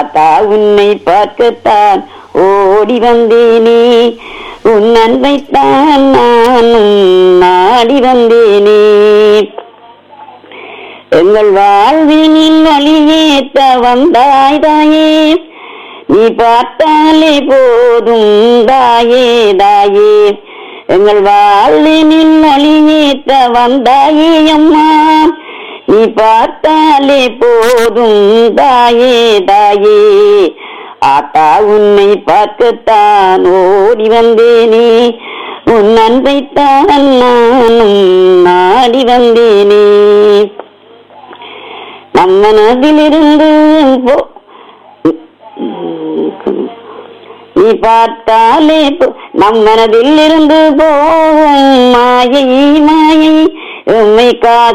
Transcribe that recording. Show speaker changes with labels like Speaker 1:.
Speaker 1: தாத்தா உன்னை பார்க்கத்தான் ஓடி வந்தேனே உன் அன்பைத்தான் நானும் நாடி வந்தேனே எங்கள் வாழ்வினில் வழியேற்ற வந்தாய் தாயே நீ பார்த்தாலே போதும் தாயே தாயே எங்கள் வாழ்வினில் வழியேற்ற வந்தாயே அம்மா நீ பார்த்தாலே போதும் தாயே தாயே ஆத்தா உன்னை பார்க்கத்தான் ஓடி வந்தேனே உன் அன்பைத்தான் நானும் நாடி வந்தேனே நம் மனதிலிருந்து போ- நீ பார்த்தாலே போ- நம் மனதில் இருந்து போகும் மாயை மாயை உம்மை கா